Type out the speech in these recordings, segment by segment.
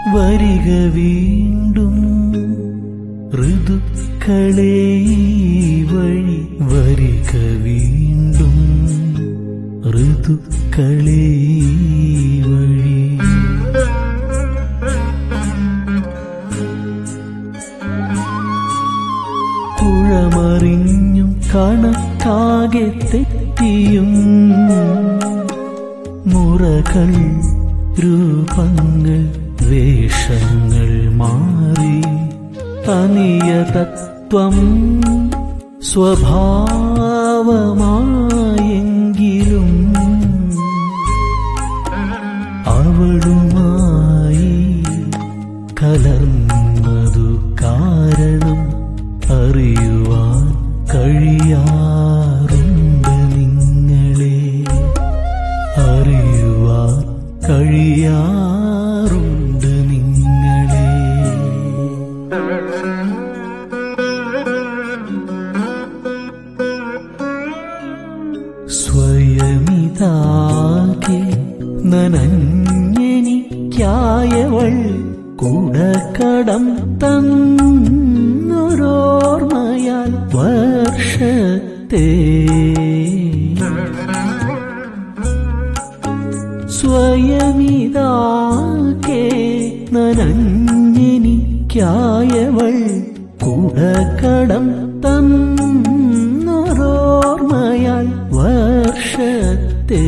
വരിക വീണ്ടും ഋതുക്കളെ ഈ വഴി വരിക വീണ്ടും ഋതുക്കളെ ഈ വഴി പുഴമറിഞ്ഞും കണക്കാകെ തെറ്റിയും മുറകൾ രൂപങ്ങൾ വേഷങ്ങൾ മാറി തനിയ തത്വം സ്വഭാവമായെങ്കിലും അവളുമായി കലർന്നതു കാരണം അറിയുവാൻ കഴിയാറുണ്ട് നിങ്ങളെ അറിയുവാൻ കഴിയാറുണ്ട് നിങ്ങളെ സ്വയമിതാകെ നനഞ്ഞെനിക്കായവൾ കുടക്കടം തന്നൊരോർമ്മയാൽ വർഷത്തെ സ്വയമിതാകെ നനഞ്ഞെനിക്കായവൾ കുടക്കടം തന്നൊരോർമ്മയാൽ വർഷത്തെ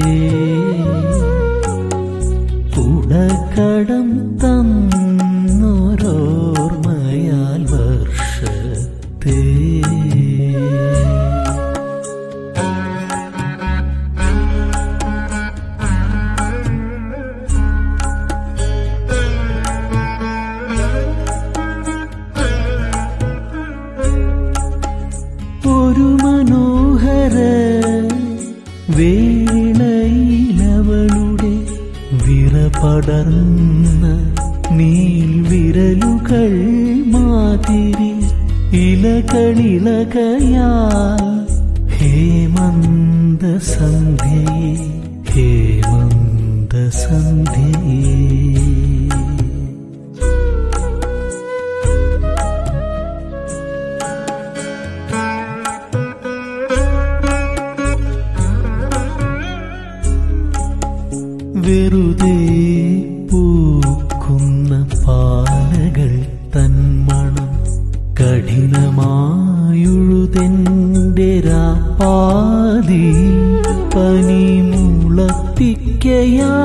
കുടക്കടം തന്നൊരോർമ്മയാൽ വർഷത്തെ ഒരു മനോഹര വേളയിലവളുടെ വിറപടർന്ന നീൽവിരലുകൾ മാതിരി ഇലകളിളകയാൽ ഹേമന്ത സന്ധ്യയെ ഹേമന്ത സന്ധ്യയെ വെറുതെ പൂക്കുന്ന പാലകൾ തന്മണം കഠിനമായുഴുതെന്റെ രാപ്പാതി പനി മുളപ്പിക്കയാ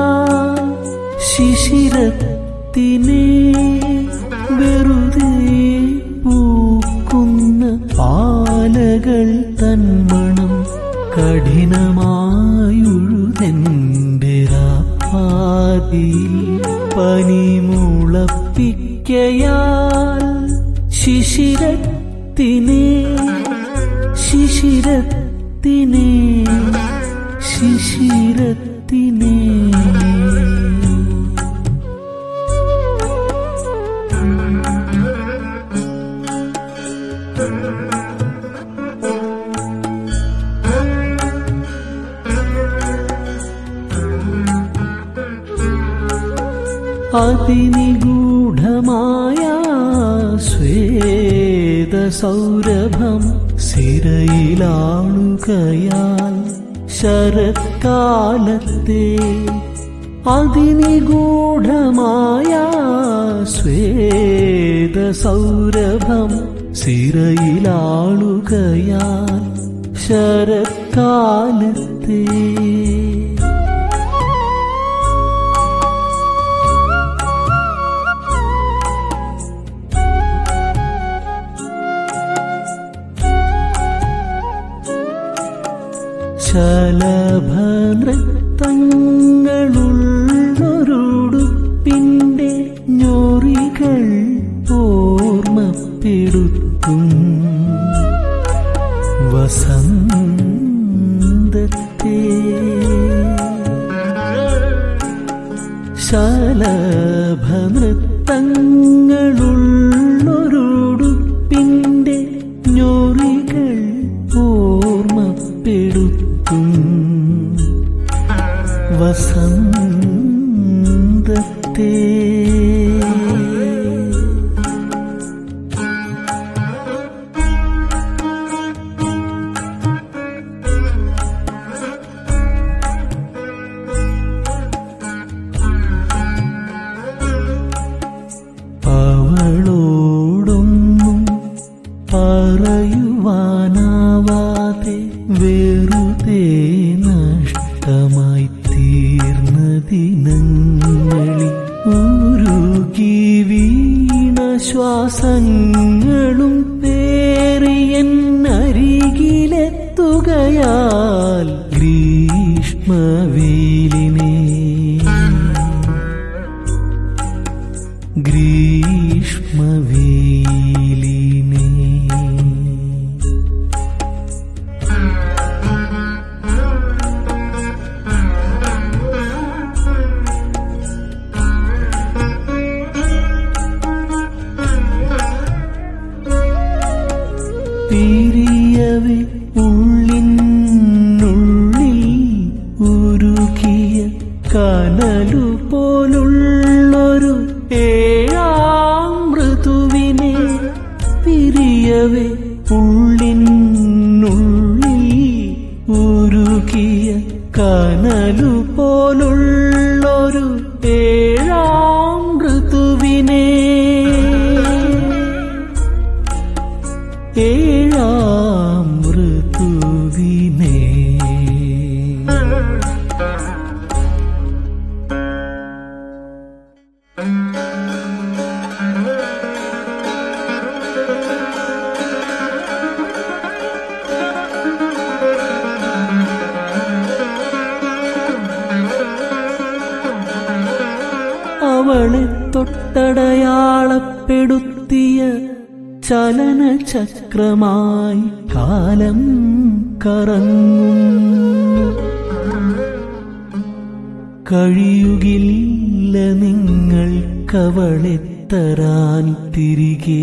ശിശിരത്തിനെ വെറുതെ പൂക്കുന്ന പാലകൾ തന്മണം കഠിനമായുഴുതെന്റെ രാപ്പാതിയിൽ പനിമുളപ്പിക്കയാൽ ശിശിരത്തിനെ ശിശിരത്തിനെ ശിശിരത്തിനെ അതിനിഗൂഢമായ സ്വേദസൗരഭം സിരയിലാളുകയാൽ ശരത്കാലത്തെ അതിനിഗൂഢമായ സ്വേദസൗരഭം സിരയിലാളുകയാൽ ശരത്കാലത്തെ ശലഭനൃത്തങ്ങളുള്ളൊരുടുപ്പിന്റെ ഞൊറികൾ ഓർമ്മപ്പെടുത്തും വസന്തത്തെ ശലഭനൃത്തങ്ങളുള്ളൊരുടുപ്പിന്റെ ഞൊറികൾ ഓർമ്മപ്പെടുത്തും വസന്തത്തെ മാസങ്ങളും പേറിയെന്നരികിലെത്തുകയാൽ ഗ്രീഷ്മവേലിനെ ഗ്രീഷ്മവേലിനെ തീരിയവേ ഉള്ളിനുള്ളിൽ ഉരുകിയ കനലു പോലുള്ളൊരു ഏഴാം മൃദുവിനെ പിരിയവേ ഉള്ളിനുള്ളിൽ ഉരുകിയ കനലു പോലുള്ളൊരു ഏഴാം മൃദുവിനെ ഏഴാം ഋതുവിനെ അവളെ തൊട്ടടയാളപ്പെടുത്തിയ ചലനചക്രമായി കാലം കറങ്ങും കഴിയുകില്ല നിങ്ങൾക്കവളെ തരാൻ തിരികെ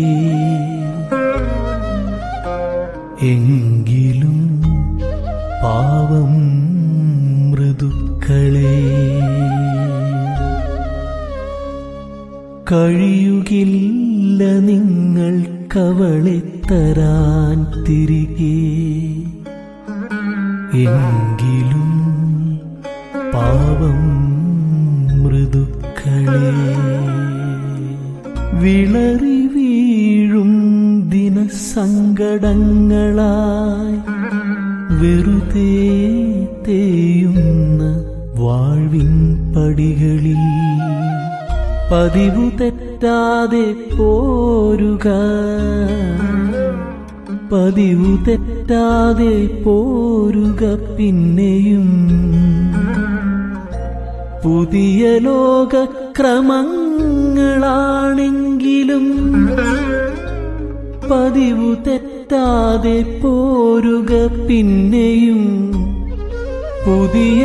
എങ്കിലും പാവം മൃദുക്കളെ കഴിയുകില്ല നിങ്ങൾക്കവളെ തരാൻ തിരികെ എങ്കിലും പാവം മൃദുക്കളെ വിളറി വീഴും ദിനസങ്കടങ്ങളായി വെറുതെ തേയുന്ന വാഴ്വിൻ പടികളിൽ പതിവു തെറ്റാതെ പോരുക പതിവു തെറ്റാതെ പോരുക പിന്നെയും പുതിയ ലോകക്രമങ്ങളാണെങ്കിലും പതിവു തെറ്റാതെ പോരുക പിന്നെയും പുതിയ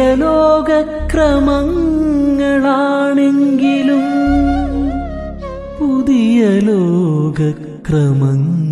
ലോകക്രമങ്ങളാണെങ്കിലും പുതിയ ലോകക്രമങ്ങൾ